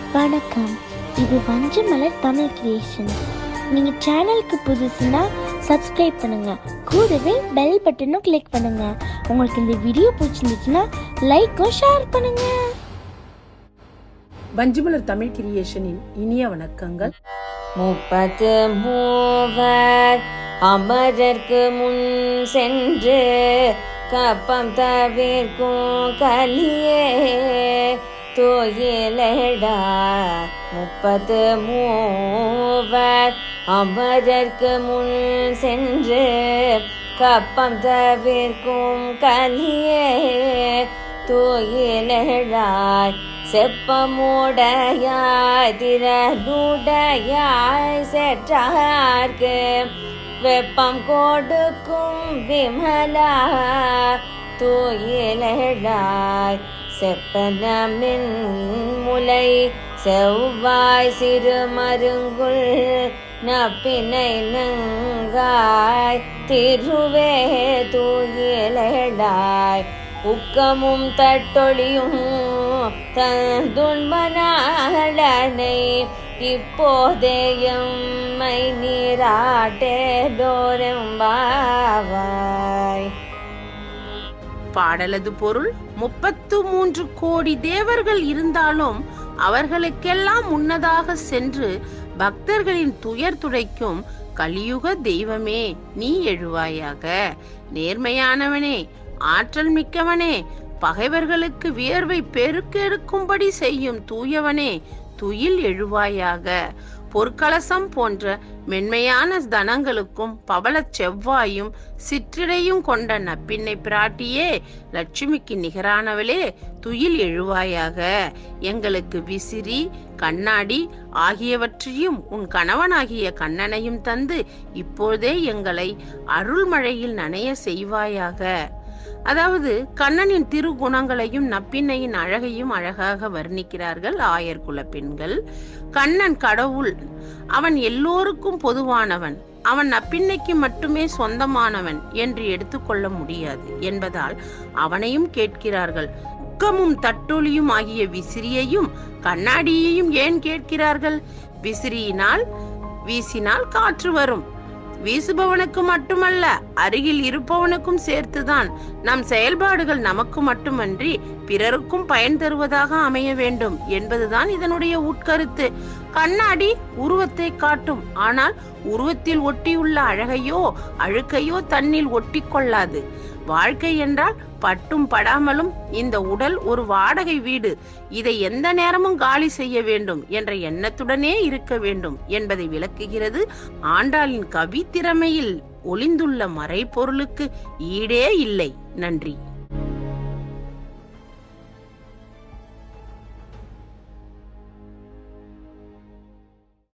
வணக்கம் இது வஞ்சமலர் தமிழ் கிரியேஷன் நீங்கள் சேனலுக்கு புதுசுன்னா சப்ஸ்கிரைப் பண்ணுங்க கூடவே பெல் பட்டனும் கிளிக் பண்ணுங்க உங்களுக்கு இந்த வீடியோ பிடிச்சிருந்துச்சுன்னா லைக்கும் ஷேர் பண்ணுங்க வஞ்சிமலர் தமிழ் கிரியேஷனின் இனிய வணக்கங்கள் முப்பத்து மூவர் அமரர்க்கு முன் சென்று கப்பம் தவிர்க்கும் கலியே தோயிலடா முப்பத்து மூவர் அமரர்க்கு முன் சென்று கப்பம் தவிர்க்கும் கலியே தூயிலாய் செப்பமுடையாய் திரளுடையாய் செற்றார்க்கு வெப்பம் கொடுக்கும் விமலா தூயிலாய் செப்பனமின் முலை செவ்வாய் சிறு மருங்குள் நப்பினை நங்காய் திருவே தூயிலாய் உக்கமும் தட்டொழியும் தந்துண்மனாளனை இப்போதேயம்மை நீராட்டேடோரெம்பாவாய் பாடலது பொருள் முப்பத்து மூன்று கோடி தேவர்கள் இருந்தாலும் அவர்களுக்கெல்லாம் முன்னதாக சென்று பக்தர்களின் துயர் துடைக்கும் கலியுக தெய்வமே நீ எழுவாயாக நேர்மையானவனே ஆற்றல் மிக்கவனே பகைவர்களுக்கு வியர்வை பெருக்கெடுக்கும்படி செய்யும் தூயவனே துயில் எழுவாயாக பொற்கலசம் போன்ற மென்மையான தனங்களுக்கும் பவளச் செவ்வாயும் சிற்றிடையும் கொண்ட நப்பின்னை பிராட்டியே லட்சுமிக்கு நிகரானவளே துயில் எழுவாயாக எங்களுக்கு விசிறி கண்ணாடி ஆகியவற்றையும் உன் கணவனாகிய கண்ணனையும் தந்து இப்போதே எங்களை அருள்மழையில் நனைய செய்வாயாக அதாவது கண்ணனின் திருகுணங்களையும் நப்பின்னையின் அழகையும் அழகாக வர்ணிக்கிறார்கள் ஆயர் குல பெண்கள் கண்ணன் கடவுள் அவன் எல்லோருக்கும் பொதுவானவன் அவன் நப்பின்னைக்கு மட்டுமே சொந்தமானவன் என்று எடுத்துக்கொள்ள முடியாது என்பதால் அவனையும் கேட்கிறார்கள் உக்கமும் தட்டொலியும் ஆகிய விசிறியையும் கண்ணாடியையும் ஏன் கேட்கிறார்கள் விசிறியினால் வீசினால் காற்று வரும் வீசுபவனுக்கு மட்டுமல்ல அருகில் இருப்பவனுக்கும் சேர்த்துதான் நம் செயல்பாடுகள் நமக்கு மட்டுமன்றி பிறருக்கும் பயன் தருவதாக அமைய வேண்டும் என்பதுதான் இதனுடைய உட்கருத்து கண்ணாடி உருவத்தை காட்டும் ஆனால் உருவத்தில் ஒட்டியுள்ள அழகையோ அழுக்கையோ தன்னில் ஒட்டி கொள்ளாது வாழ்க்கை என்றால் பட்டும் படாமலும் இந்த உடல் ஒரு வாடகை வீடு இதை எந்த நேரமும் காலி செய்ய வேண்டும் என்ற எண்ணத்துடனே இருக்க வேண்டும் என்பதை விளக்குகிறது ஆண்டாளின் கவி திறமையில் ஒளிந்துள்ள மறைபொருளுக்கு ஈடே இல்லை நன்றி